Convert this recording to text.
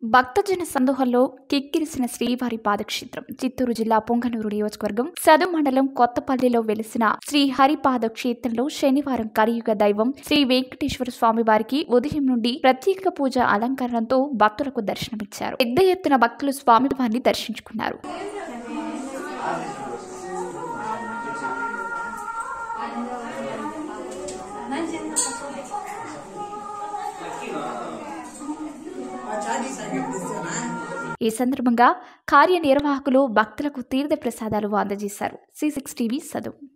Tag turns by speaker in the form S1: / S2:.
S1: భక్తజన సందోహంలో కిక్కిరిసిన శ్రీవారి పాదక్షేత్రం చిత్తూరు జిల్లా పొంగనూరు నియోజకవర్గం సదు మండలం కొత్తపల్లిలో వెలిసిన శ్రీ హరిపాద క్షేత్రంలో శనివారం కలియుగ దైవం శ్రీ వెంకటేశ్వర స్వామి వారికి ఉదయం నుండి ప్రత్యేక పూజ అలంకరణతో భక్తులకు దర్శనమిచ్చారు పెద్ద ఎత్తున భక్తులు స్వామివారిని దర్శించుకున్నారు ఈ సందర్భంగా కార్యనిర్వాహకులు భక్తులకు తీర్థ ప్రసాదాలు అందజేశారు సి సిక్స్ టీవీ సదు